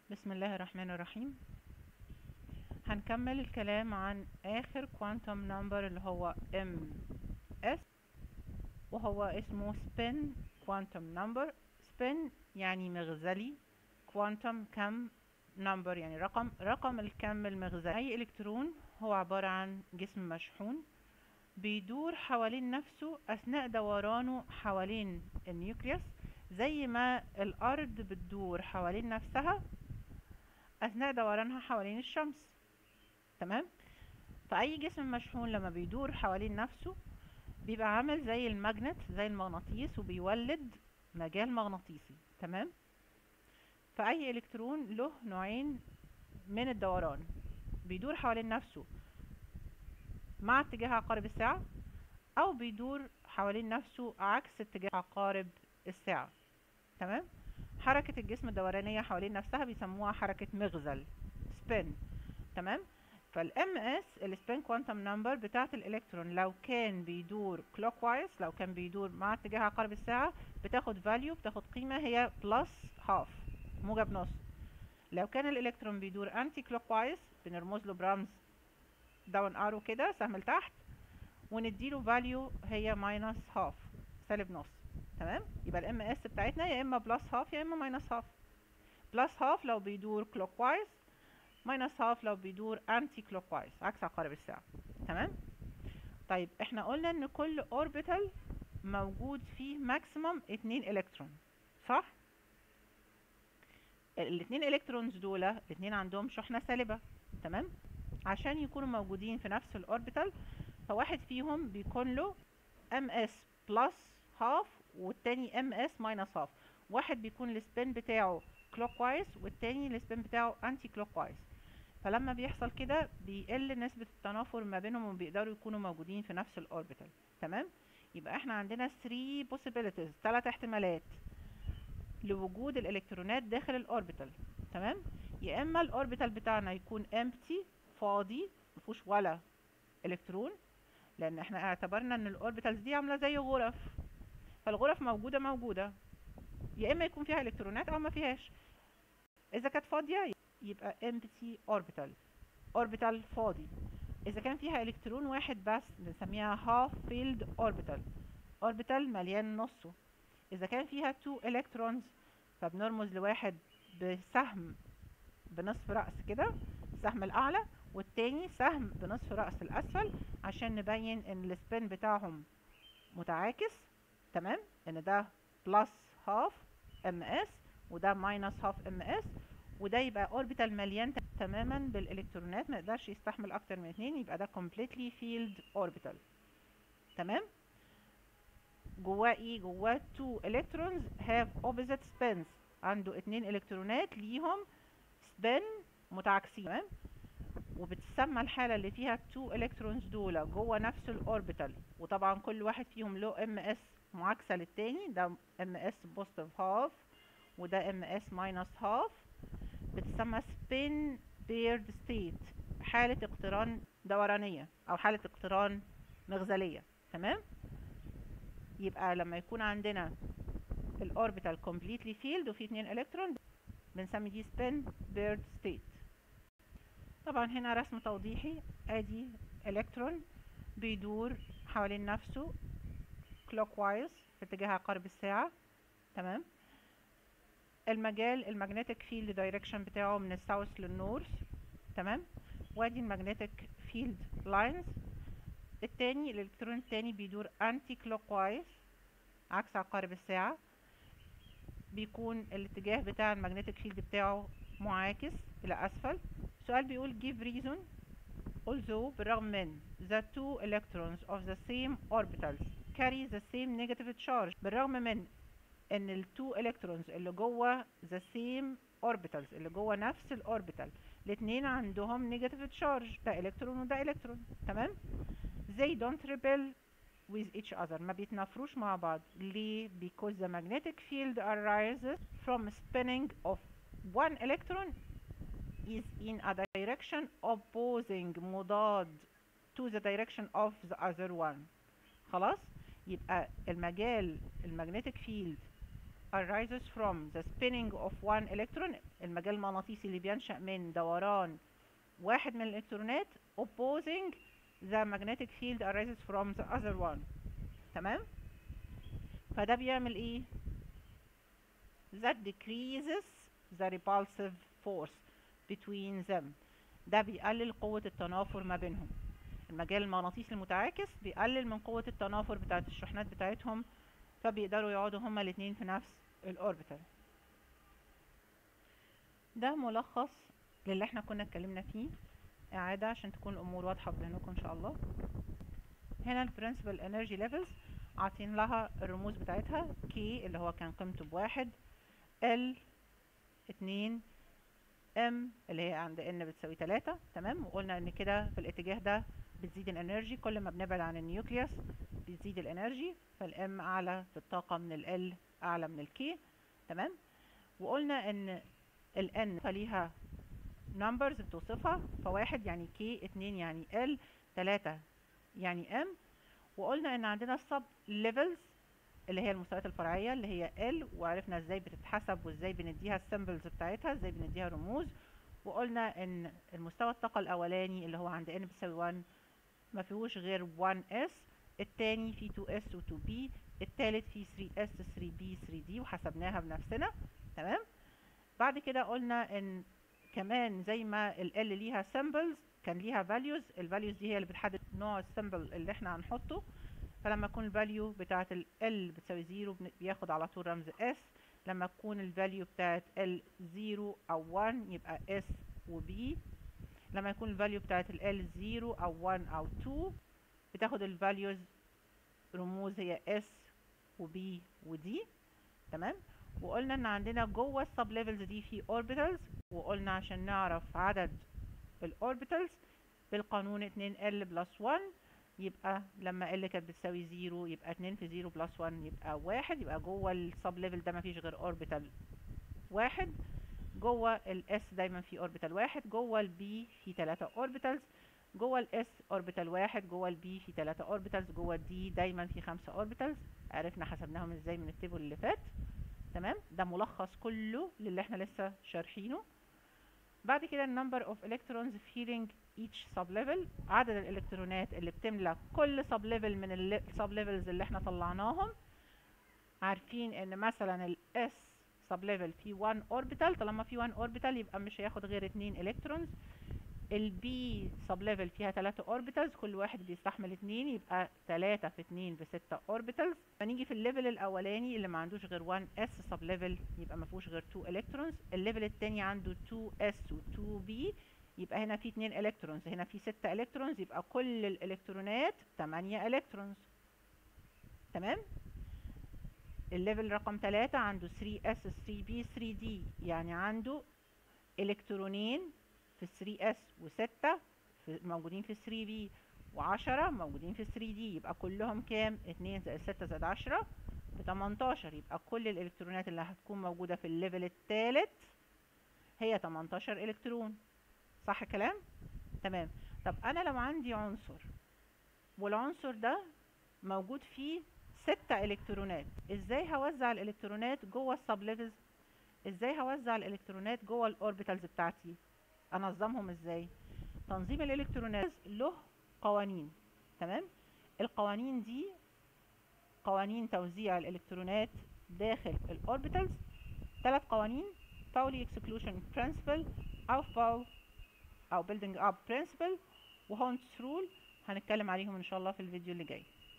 بسم الله الرحمن الرحيم هنكمل الكلام عن آخر كوانتم نمبر اللي هو ام اس وهو اسمه سبين كوانتم نمبر سبين يعني مغزلي كوانتم كم نمبر يعني رقم رقم الكم المغزلي أي إلكترون هو عبارة عن جسم مشحون بيدور حوالين نفسه أثناء دورانه حوالين النيوكليوس زي ما الأرض بتدور حوالين نفسها أثناء دورانها حوالين الشمس تمام فأي جسم مشحون لما بيدور حوالين نفسه بيبقى عامل زي الماجنت زي المغناطيس وبيولد مجال مغناطيسي تمام فأي إلكترون له نوعين من الدوران بيدور حوالين نفسه مع اتجاه عقارب الساعة أو بيدور حوالين نفسه عكس اتجاه عقارب الساعة تمام حركة الجسم الدورانية حوالين نفسها بيسموها حركة مغزل سبين تمام فالام اس السبين كوانتم نمبر بتاعت الالكترون لو كان بيدور كلوك وايز لو كان بيدور مع اتجاه عقارب الساعة بتاخد فاليو بتاخد قيمة هي بلس هاف موجب نص لو كان الالكترون بيدور انتي كلوك وايز بنرمز له برمز داون ارو كده سهم لتحت ونديله فاليو هي ماينس هاف سالب نص تمام يبقى الام اس بتاعتنا يا اما بلس هاف يا اما ماينس هاف بلس هاف لو بيدور كلوك وايز ماينس هاف لو بيدور انتي كلوك وايز عكس عقارب الساعة تمام طيب احنا قلنا ان كل اوربيتال موجود فيه ماكسيمم اتنين الكترون صح الاتنين الكترونز دول الاتنين عندهم شحنة سالبة تمام عشان يكونوا موجودين في نفس الاوربيتال فواحد فيهم بيكون له ام اس بلس هاف والتاني ام اس ماينس هاف واحد بيكون السبين بتاعه كلوك وايز والتاني السبين بتاعه انتي كلوك وايز فلما بيحصل كده بيقل نسبة التنافر ما بينهم وبيقدروا يكونوا موجودين في نفس الاوربيتال تمام يبقى احنا عندنا 3 possibilities 3 احتمالات لوجود الالكترونات داخل الاوربيتال تمام يا اما الاوربيتال بتاعنا يكون empty فاضي مفيهوش ولا الكترون لان احنا اعتبرنا ان الاوربيتالز دي عامله زي غرف فالغرف موجوده موجوده يا اما يكون فيها الكترونات او ما فيهاش اذا كانت فاضيه يبقى empty orbital orbital فاضي اذا كان فيها الكترون واحد بس بنسميها half filled orbital orbital مليان نصه اذا كان فيها two electrons فبنرمز لواحد بسهم بنصف رأس كده السهم الاعلى والتاني سهم بنصف رأس الاسفل عشان نبين ان السبين بتاعهم متعاكس تمام ان ده بلس هاف ام اس وده ماينس هاف ام اس وده يبقى اوربيتال مليان تماما بالالكترونات ما يقدرش يستحمل اكتر من اتنين يبقى ده completely filled orbital تمام جواه ايه جواه two electrons have opposite spins عنده اتنين الكترونات ليهم spin متعاكسين تمام وبتسمى الحالة اللي فيها two electrons دول جوه نفس الاوربيتال وطبعا كل واحد فيهم له ام اس معاكسة للتاني ده ام اس بوزيتيف هاف وده ام اس ماينس هاف بتسمى spin paired state حالة اقتران دورانية أو حالة اقتران مغزلية تمام يبقى لما يكون عندنا الأوربيتال completely filled وفيه اتنين إلكترون بنسمي دي spin paired state طبعا هنا رسم توضيحي ادي إلكترون بيدور حوالين نفسه clockwise في اتجاه عقارب الساعة تمام المجال المagnetic field direction بتاعه من الساوث للنورث تمام وادي المagnetic field lines التاني الالكترون التاني بيدور anti clockwise عكس عقارب الساعة بيكون الاتجاه بتاع المagnetic field بتاعه معاكس الى اسفل السؤال بيقول give reason although بالرغم من the two electrons of the same orbitals carry the same negative charge بالرغم من ان التو الكترونز اللي جوه the same orbitals اللي جوه نفس الاوربيتال الاتنين عندهم نيجاتيف تشارج ده الكترون وده الكترون تمام they don't repel with each other ما بيتنافروش مع بعض ليه because the magnetic field arises from spinning of one electron is in a direction opposing مضاد to the direction of the other one خلاص يبقى المجال المagnetic field arises from the spinning of one electron المجال المغناطيسي اللي بينشأ من دوران واحد من الإلكترونات opposing the magnetic field arises from the other one تمام فده بيعمل ايه that decreases the repulsive force between them ده بيقلل قوة التنافر ما بينهم المجال المغناطيسي المتعاكس بيقلل من قوة التنافر بتاعت الشحنات بتاعتهم فبيقدروا يقعدوا هما الاتنين في نفس الاوربيتال ده ملخص للي احنا كنا اتكلمنا فيه اعادة عشان تكون الامور واضحة في ذهنكم ان شاء الله هنا البرنسبل انرجي ليفلز عاطين لها الرموز بتاعتها K اللي هو كان قيمته بواحد L اتنين M اللي هي عند N بتساوي تلاتة تمام وقلنا ان كده في الاتجاه ده بتزيد الانرجي كل ما بنبعد عن النيوكليوس بتزيد الانرجي فالام اعلى في الطاقة من ال اعلى من الكي تمام وقلنا ان ال n فليها numbers بتوصفها فواحد يعني k اتنين يعني l تلاتة يعني m وقلنا ان عندنا sub levels اللي هي المستويات الفرعية اللي هي L وعرفنا ازاي بتتحسب وازاي بنديها السيمبلز بتاعتها ازاي بنديها رموز وقلنا ان المستوى الطاقة الاولاني اللي هو عند N بتساوي 1 ما فيهوش غير 1S التاني فيه 2S و 2B التالت فيه 3S 3B 3D وحسبناها بنفسنا تمام بعد كده قلنا ان كمان زي ما ال L ليها symbols كان ليها values ال values دي هي اللي بتحدد نوع السيمبل اللي احنا هنحطه فلما تكون الفاليو بتاعت ال L بتساوي 0 بياخد على طول رمز S لما تكون الفاليو بتاعت L 0 أو 1 يبقى S و B لما يكون الفاليو بتاعت ال L 0 أو 1 أو 2 بتاخد الفاليوز رموز هي S و B و D تمام وقلنا ان عندنا جوه السب ليفلز دي في اوربيتالز وقلنا عشان نعرف عدد الاوربيتالز بالقانون 2 L بلس 1 يبقى لما ال كانت بتساوي زيرو يبقى اتنين في زيرو بلس وان يبقى واحد يبقى جوه السب ليفل ده مفيش غير اوربيتال واحد جوه الاس دايما في اوربيتال واحد جوه البي في تلاتة اوربيتالز جوه الاس اوربيتال واحد جوه البي في تلاتة اوربيتالز جوه الدي دايما في خمسة اوربيتالز عرفنا حسبناهم ازاي من التيبل اللي فات تمام ده ملخص كله للي احنا لسه شارحينه بعد كده النمبر اوف electrons filling each sub level عدد الالكترونات اللي بتملى كل sub level من ال sub levels اللي احنا طلعناهم عارفين ان مثلا ال S sub level فيه 1 orbital طالما فيه 1 orbital يبقى مش هياخد غير 2 الكترونز ال B sub level فيها 3 orbitals كل واحد بيستحمل 2 يبقى 3 في 2 ب 6 orbitals فنيجي في الليفل الاولاني اللي ما عندوش غير 1 S sub level يبقى ما فيهوش غير 2 الكترونز الليفل التاني عنده 2 S و 2 B يبقى هنا في 2 الكترونز هنا في 6 الكترونز يبقى كل الالكترونات 8 الكترونز تمام الليفل رقم 3 عنده 3s 3b 3d يعني عنده الكترونين في 3s و6 موجودين في 3b و10 موجودين في 3d يبقى كلهم كام 2 زائد 6 زائد 10 ب 18 يبقى كل الالكترونات اللي هتكون موجودة في الليفل الثالث هي 18 الكترون صح الكلام تمام طب انا لو عندي عنصر والعنصر ده موجود فيه ستة الكترونات ازاي هوزع الالكترونات جوه السب ليفلز ازاي هوزع الالكترونات جوه الاوربيتالز بتاعتي انظمهم ازاي تنظيم الالكترونات له قوانين تمام القوانين دي قوانين توزيع الالكترونات داخل الاوربيتالز ثلاث قوانين باولي اكسكلوشن برنسبل او باول او building up principle وهونتس رول هنتكلم عليهم ان شاء الله في الفيديو اللي جاي